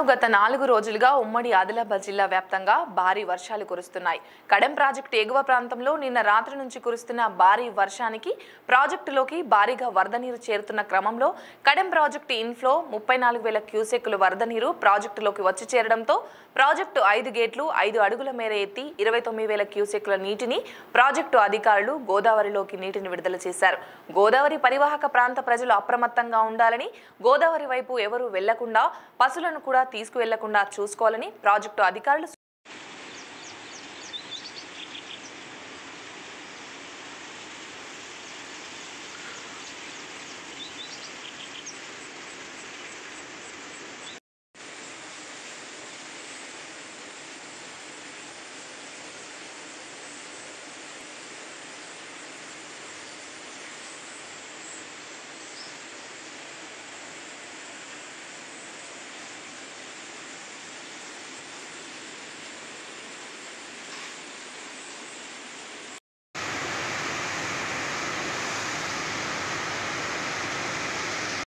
గత నాలుగు రోజులుగా ఉమ్మడి ఆదిలాబాద్ జిల్లా వ్యాప్తంగా భారీ వర్షాలు కురుస్తున్నాయి కడెం ప్రాజెక్టు ఎగువ ప్రాంతంలో నిన్న రాత్రి నుంచి కురుస్తున్న భారీ వర్షానికి ప్రాజెక్టులోకి భారీగా వరద నీరు చేరుతున్న క్రమంలో కడెం ప్రాజెక్టు ఇన్ఫ్లో ముప్పై నాలుగు వేల క్యూసెక్కులు వరద నీరు ప్రాజెక్టులోకి వచ్చి చేరడంతో ప్రాజెక్టు ఐదు గేట్లు ఐదు అడుగుల మేర ఎత్తి ఇరవై తొమ్మిది వేల క్యూసెక్కుల నీటిని ప్రాజెక్టు అధికారులు గోదావరిలోకి నీటిని విడుదల చేశారు గోదావరి పరివాహక ప్రాంత ప్రజలు అప్రమత్తంగా ఉండాలని గోదావరి వైపు ఎవరూ వెళ్లకుండా పశువులను కూడా తీసుకువెళ్లకుండా చూసుకోవాలని ప్రాజెక్టు అధికారులు